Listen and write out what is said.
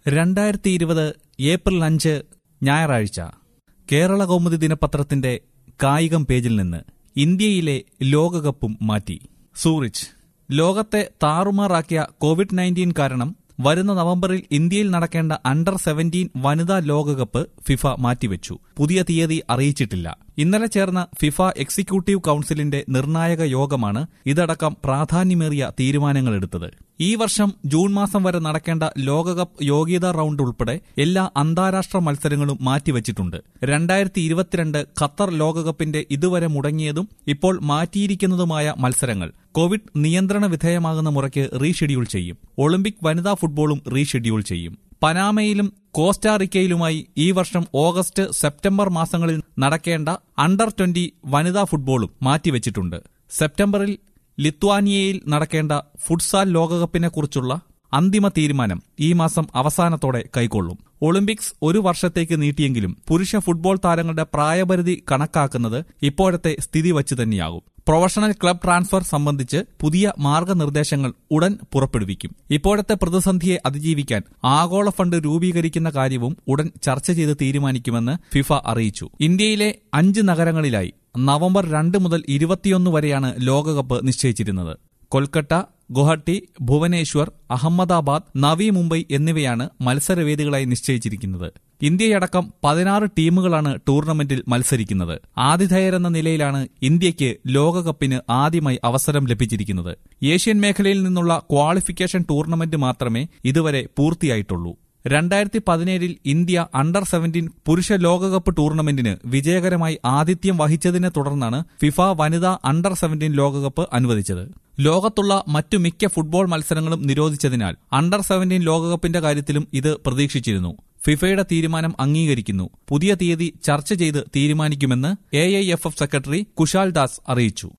രണ്ടായിരത്തി ഇരുപത് ഏപ്രിൽ അഞ്ച് ഞായറാഴ്ച കേരള കൗമുദി ദിനപത്രത്തിന്റെ കായികം പേജിൽ നിന്ന് ഇന്ത്യയിലെ ലോകകപ്പും മാറ്റി സൂറിച്ച് ലോകത്തെ താറുമാറാക്കിയ കോവിഡ് നയൻറ്റീൻ കാരണം വരുന്ന നവംബറിൽ ഇന്ത്യയിൽ നടക്കേണ്ട അണ്ടർ സെവന്റീൻ വനിതാ ലോകകപ്പ് ഫിഫ മാറ്റിവെച്ചു പുതിയ തീയതി അറിയിച്ചിട്ടില്ല ഇന്നലെ ചേർന്ന ഫിഫ എക്സിക്യൂട്ടീവ് കൌൺസിലിന്റെ നിർണായക യോഗമാണ് ഇതടക്കം പ്രാധാന്യമേറിയ തീരുമാനങ്ങളെടുത്തത് ഈ വർഷം ജൂൺ മാസം വരെ നടക്കേണ്ട ലോകകപ്പ് യോഗ്യതാ റൌണ്ട് ഉൾപ്പെടെ എല്ലാ അന്താരാഷ്ട്ര മത്സരങ്ങളും മാറ്റിവച്ചിട്ടുണ്ട് രണ്ടായിരത്തി ഇരുപത്തിരണ്ട് ഖത്തർ ലോകകപ്പിന്റെ ഇതുവരെ മുടങ്ങിയതും ഇപ്പോൾ മാറ്റിയിരിക്കുന്നതുമായ മത്സരങ്ങൾ കോവിഡ് നിയന്ത്രണ വിധേയമാകുന്ന മുറയ്ക്ക് റീഷെഡ്യൂൾ ചെയ്യും ഒളിമ്പിക് വനിതാ ഫുട്ബോളും റീഷെഡ്യൂൾ ചെയ്യും പനാമയിലും കോസ്റ്റാറിക്കയിലുമായി ഈ വർഷം ഓഗസ്റ്റ് സെപ്റ്റംബർ മാസങ്ങളിൽ നടക്കേണ്ട അണ്ടർ ട്വന്റി വനിതാ ഫുട്ബോളും മാറ്റിവെച്ചിട്ടുണ്ട് സെപ്റ്റംബറിൽ ലിത്വാനിയയിൽ നടക്കേണ്ട ഫുട്സാൽ ലോകകപ്പിനെക്കുറിച്ചുള്ള അന്തിമ തീരുമാനം ഈ മാസം അവസാനത്തോടെ കൈക്കൊള്ളും ഒളിമ്പിക്സ് ഒരു വർഷത്തേക്ക് നീട്ടിയെങ്കിലും പുരുഷ ഫുട്ബോൾ താരങ്ങളുടെ പ്രായപരിധി കണക്കാക്കുന്നത് ഇപ്പോഴത്തെ സ്ഥിതി വച്ച് തന്നെയാകും പ്രൊഫഷണൽ ക്ലബ് ട്രാൻസ്ഫർ സംബന്ധിച്ച് പുതിയ മാർഗനിർദ്ദേശങ്ങൾ ഉടൻ പുറപ്പെടുവിക്കും ഇപ്പോഴത്തെ പ്രതിസന്ധിയെ അതിജീവിക്കാൻ ആഗോള ഫണ്ട് രൂപീകരിക്കുന്ന കാര്യവും ഉടൻ ചർച്ച ചെയ്ത് തീരുമാനിക്കുമെന്ന് ഫിഫ അറിയിച്ചു ഇന്ത്യയിലെ അഞ്ച് നഗരങ്ങളിലായി നവംബർ രണ്ട് മുതൽ ഇരുപത്തിയൊന്ന് വരെയാണ് ലോകകപ്പ് നിശ്ചയിച്ചിരുന്നത് കൊൽക്കത്ത ഗുവാഹട്ടി ഭുവനേശ്വർ അഹമ്മദാബാദ് നവി മുംബൈ എന്നിവയാണ് മത്സരവേദികളായി നിശ്ചയിച്ചിരിക്കുന്നത് ഇന്ത്യയടക്കം പതിനാറ് ടീമുകളാണ് ടൂർണമെന്റിൽ മത്സരിക്കുന്നത് ആതിഥേയരെന്ന നിലയിലാണ് ഇന്ത്യയ്ക്ക് ലോകകപ്പിന് ആദ്യമായി അവസരം ലഭിച്ചിരിക്കുന്നത് ഏഷ്യൻ മേഖലയിൽ നിന്നുള്ള ക്വാളിഫിക്കേഷൻ ടൂർണമെന്റ് മാത്രമേ ഇതുവരെ പൂർത്തിയായിട്ടുള്ളൂ രണ്ടായിരത്തി പതിനേഴിൽ ഇന്ത്യ അണ്ടർ സെവന്റീൻ പുരുഷ ലോകകപ്പ് ടൂർണമെന്റിന് വിജയകരമായി ആതിഥ്യം വഹിച്ചതിനെ തുടർന്നാണ് ഫിഫ വനിതാ അണ്ടർ സെവന്റീൻ ലോകകപ്പ് അനുവദിച്ചത് ലോകത്തുള്ള മറ്റു മിക്ക ഫുട്ബോൾ മത്സരങ്ങളും നിരോധിച്ചതിനാൽ അണ്ടർ സെവന്റീൻ ലോകകപ്പിന്റെ കാര്യത്തിലും ഇത് പ്രതീക്ഷിച്ചിരുന്നു ഫിഫയുടെ തീരുമാനം അംഗീകരിക്കുന്നു പുതിയ തീയതി ചർച്ച ചെയ്ത് തീരുമാനിക്കുമെന്ന് എ സെക്രട്ടറി കുശാൽ ദാസ് അറിയിച്ചു